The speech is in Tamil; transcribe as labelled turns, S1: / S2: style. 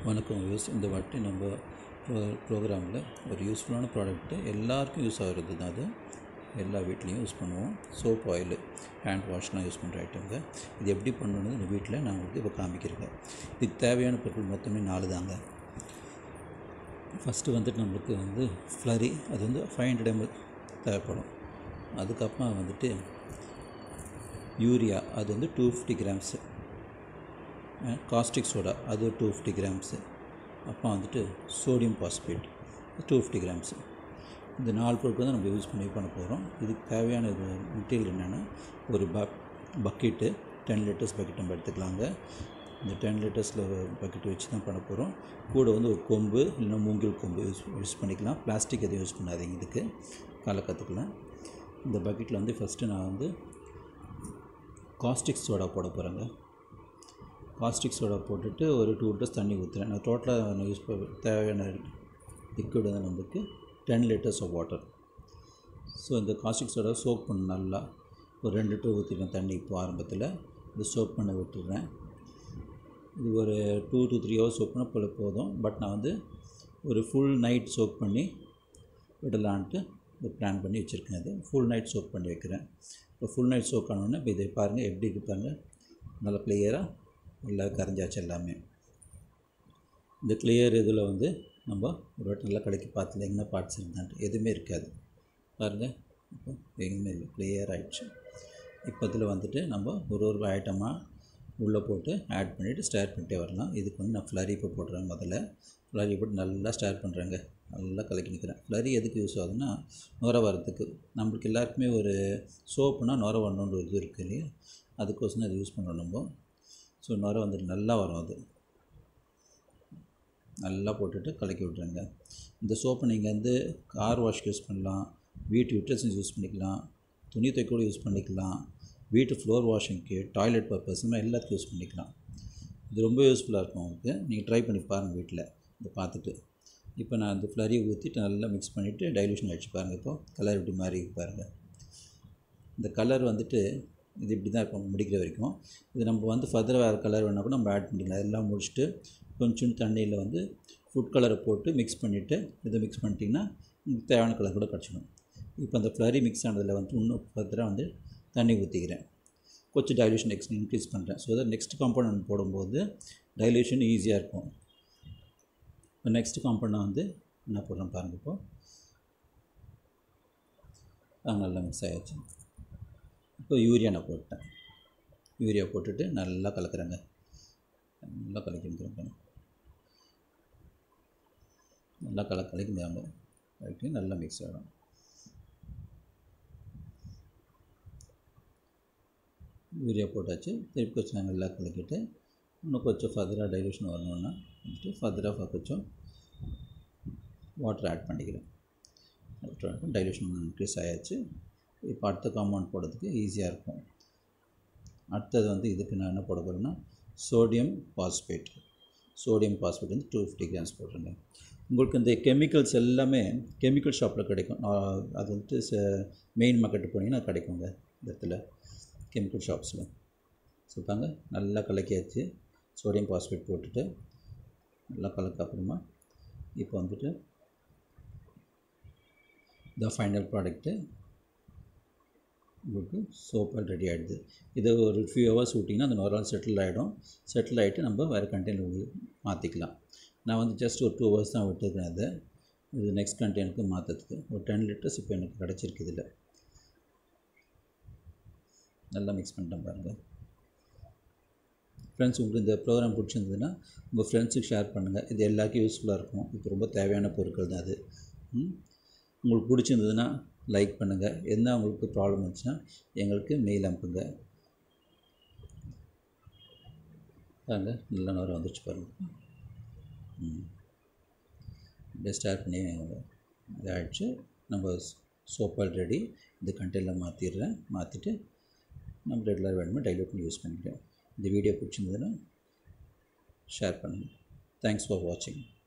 S1: வணக்கம் யூஸ் இந்த வாட்டி நம்ம ப்ரோ ப்ரோக்ராமில் ஒரு யூஸ்ஃபுல்லான ப்ராடக்ட்டு எல்லாருக்கும் யூஸ் ஆகிறது தான் அது எல்லா வீட்லேயும் யூஸ் பண்ணுவோம் சோப் ஆயில் ஹேண்ட் வாஷ்லாம் யூஸ் பண்ணுற ஐட்டங்க இது எப்படி பண்ணணுன்னு இந்த வீட்டில் நான் உங்களுக்கு இப்போ காமிக்கிறேங்க இதுக்கு தேவையான பொருட்கள் மொத்தமே நாலு தாங்க ஃபஸ்ட்டு வந்துட்டு நம்மளுக்கு வந்து ஃப்ளரி அது வந்து ஃபைவ் ஹண்ட்ரட் எம்எல் தேவைப்படும் அதுக்கப்புறம் வந்துட்டு யூரியா அது வந்து two fifty grams caustic soda அது டூ ஃபிஃப்டி கிராம்ஸு அப்புறம் வந்துட்டு sodium phosphate two fifty grams இந்த நாலு பொருட்கள் தான் நம்ம யூஸ் பண்ணி பண்ண போகிறோம் இதுக்கு தேவையான இது மெட்டீரியல் என்னென்னா ஒரு ப பக்கெட்டு டென் லிட்டர்ஸ் பக்கெட் நம்ம எடுத்துக்கலாங்க இந்த டென் லிட்டர்ஸில் பக்கெட் வச்சு தான் பண்ண போகிறோம் கூட வந்து ஒரு கொம்பு இல்லைன்னா மூங்கில் கொம்பு யூஸ் யூஸ் பண்ணிக்கலாம் பிளாஸ்டிக் எதுவும் யூஸ் பண்ணாதீங்க இதுக்கு காலை கற்றுக்கலாம் இந்த பக்கெட்டில் வந்து ஃபஸ்ட்டு நான் வந்து காஸ்டிக் சோடா போட போகிறேங்க காஸ்டிக் சோடா போட்டுட்டு ஒரு டூ லிட்டர்ஸ் தண்ணி ஊற்றுறேன் நான் டோட்டலாக நான் யூஸ் பண்ண தேவையான லிக்விட் வந்து நம்மளுக்கு ten litres of water so இந்த காஸ்டிக் சோடா சோப் பண்ண நல்லா ஒரு ரெண்டு லிட்டர் ஊற்றிடுறேன் தண்ணி இப்போ ஆரம்பத்தில் இது சோப் பண்ண விட்டுடுறேன் இது ஒரு two to three hours soap பண்ண போல போதும் பட் நான் வந்து ஒரு ஃபுல் நைட் சோப் பண்ணி விடலான்ட்டு ஒரு பிளான் பண்ணி வச்சுருக்கேன் இது ஃபுல் நைட் சோப் பண்ணி வைக்கிறேன் இப்போ ஃபுல் நைட் சோப் ஆனோடனே இப்போ இதை பாருங்கள் எப்படி இருக்கு பாருங்கள் நல்லா கிளியராக நல்லா கரைஞ்சாச்சு எல்லாமே இந்த கிளியர் இதில் வந்து நம்ம ஒரு வாட்டி நல்லா கலக்கி பார்த்துல எங்கே பார்ட்ஸ் இருந்தான்ட்டு எதுவுமே இருக்காது பாருங்கள் இப்போ எங்கேயுமே இல்லை கிளியர் ஆகிடுச்சு இப்போ இதில் வந்துட்டு நம்ம ஒரு ஒரு ஐட்டமாக உள்ளே போட்டு ஆட் பண்ணிவிட்டு ஸ்டார் பண்ணிட்டே வரலாம் இதுக்கு வந்து நான் ஃப்ளரி இப்போ போடுறேன் முதல்ல ஃப்ளரி போட்டு நல்லா ஸ்டார் பண்ணுறேங்க நல்லா கலக்கி நிற்கிறேன் ஃப்ளரி எதுக்கு யூஸ் ஆகுதுன்னா நுர வரத்துக்கு நம்மளுக்கு எல்லாருக்குமே ஒரு சோப்புனா நுர வரணுன்ற ஒரு இது இருக்குது இல்லையா அதுக்கோசரம் அது யூஸ் பண்ணுறோம் நம்ம ஸோ நுர வந்துட்டு நல்லா வரும் அது நல்லா போட்டுட்டு கலக்கி விட்ருங்க இந்த சோப்பை நீங்கள் வந்து கார் வாஷ்க்கு யூஸ் பண்ணலாம் வீட்டு யூட்டன்சில்ஸ் யூஸ் பண்ணிக்கலாம் துணி துவைக்க கூட யூஸ் பண்ணிக்கலாம் வீட்டு ஃப்ளோர் வாஷிங்க்கு டாய்லெட் பர்பஸ் இந்த மாதிரி எல்லாத்துக்கும் யூஸ் பண்ணிக்கலாம் இது ரொம்ப யூஸ்ஃபுல்லாக இருக்கும் உங்களுக்கு நீங்கள் ட்ரை பண்ணி பாருங்கள் வீட்டில் இதை பார்த்துட்டு இப்போ நான் இந்த ஃப்ளரியை ஊற்றிட்டு நல்லா மிக்ஸ் பண்ணிவிட்டு டைலூஷன் அடிச்சு பாருங்கள் இப்போ கலர் இப்படி மாறி பாருங்கள் இந்த கலர் வந்துட்டு இது இப்படி தான் இருக்கும் முடிக்கிற வரைக்கும் இது நம்ம வந்து ஃபர்தர் வேறு கலர் வேணால் கூட நம்ம ஆட் பண்ணிக்கலாம் எல்லாம் முடிச்சுட்டு கொஞ்சம் தண்ணியில் வந்து ஃபுட் கலரை போட்டு மிக்ஸ் பண்ணிவிட்டு இதை மிக்ஸ் பண்ணிட்டிங்கன்னா உங்களுக்கு தேவையான கலர் கூட கிடச்சிடும் இப்போ அந்த ஃப்ளரி மிக்ஸ் ஆனதில் வந்து இன்னும் ஃபர்தராக வந்து தண்ணி ஊற்றிக்கிறேன் கொஞ்சம் டைலூஷன் எக்ஸ் இன்க்ரீஸ் பண்ணுறேன் ஸோ தட் நெக்ஸ்ட் காம்பவுண்ட் போடும்போது டைலூஷன் ஈஸியாக இருக்கும் இப்போ நெக்ஸ்ட் காம்பவுண்டாக வந்து என்ன போடுறேன் பாருங்கள் இப்போ நல்லா மிக்ஸ் ஆகிடுச்சு இப்போ யூரியா நான் போட்டேன் யூரியா போட்டுட்டு நல்லா கலக்குறேங்க நல்லா கலக்கி நிற்கிறேன் நல்லா கல கலக்கி மேம்பு கலக்கி நல்லா மிக்ஸ் ஆகிடும் யூரியா போட்டாச்சு திருப்பி கொஞ்சம் நான் நல்லா கலக்கிட்டு இன்னும் கொஞ்சம் ஃபர்தராக டைலூஷன் வரணுன்னா வந்துட்டு ஃபர்தராக கொஞ்சம் வாட்டர் ஆட் பண்ணிக்கிறேன் வாட்டர் டைலூஷன் இன்க்ரீஸ் ஆயாச்சு இப்போ அடுத்த காம்பவுண்ட் போடுறதுக்கு ஈஸியாக இருக்கும் அடுத்தது வந்து இதுக்கு நான் என்ன போட போகிறேன்னா சோடியம் பாஸ்பேட் சோடியம் பாஸ்பேட் வந்து டூ ஃபிஃப்டி கிராம்ஸ் போட்டுருங்க உங்களுக்கு இந்த கெமிக்கல்ஸ் எல்லாமே கெமிக்கல் ஷாப்பில் கிடைக்கும் அது வந்துட்டு மெயின் மார்க்கெட்டு போனீங்கன்னா கிடைக்குங்க இந்த இடத்துல கெமிக்கல் ஷாப்ஸில் ஸோ பாங்க நல்லா கலக்கியாச்சு சோடியம் பாஸ்பேட் போட்டுட்டு நல்லா கலக்க அப்புறமா இப்போ வந்துட்டு த ஃபைனல் ப்ராடக்ட்டு உங்களுக்கு சோப்பால் ரெடி ஆகிடுது இதை ஒரு ஃபியூ ஹவர்ஸ் விட்டிங்கன்னா அந்த நொறால் செட்டில் ஆகிடும் செட்டில் ஆகிட்டு நம்ம வேறு கண்டெய்னர் மாற்றிக்கலாம் நான் வந்து ஜஸ்ட் ஒரு டூ ஹவர்ஸ் தான் விட்டுருக்கேன் அதை இது நெக்ஸ்ட் கண்டெய்னருக்கு மாற்றுறதுக்கு ஒரு டென் லிட்டர்ஸ் இப்போ எனக்கு கிடச்சிருக்கு இதில் நல்லா மிக்ஸ் பண்ணிட்டேன் பாருங்கள் ஃப்ரெண்ட்ஸ் உங்களுக்கு இந்த ப்ரோக்ராம் பிடிச்சிருந்ததுன்னா உங்கள் ஃப்ரெண்ட்ஸுக்கு ஷேர் பண்ணுங்கள் இது எல்லாருக்கும் யூஸ்ஃபுல்லாக இருக்கும் இப்போ ரொம்ப தேவையான பொருட்கள் தான் அது உங்களுக்கு பிடிச்சிருந்ததுன்னா லைக் பண்ணுங்கள் என்ன உங்களுக்கு ப்ராப்ளம் இருந்துச்சுன்னா எங்களுக்கு மெயில் அனுப்புங்க பாருங்கள் நல்ல நேரம் வந்துச்சு பாருங்கள் ம் இப்படியே ஸ்டார்ட் பண்ணி இதாகிடுச்சு நம்ம சோப்பால் ரெடி இந்த கண்டெய்னர் மாற்றிடுறேன் மாற்றிட்டு நம்ம ரெகுலர் வேணுமோ டைலூட் பண்ணி யூஸ் பண்ணிக்கிறேன் இந்த வீடியோ பிடிச்சிருந்ததுன்னா ஷேர் பண்ணுங்கள் தேங்க்ஸ் ஃபார் வாட்சிங்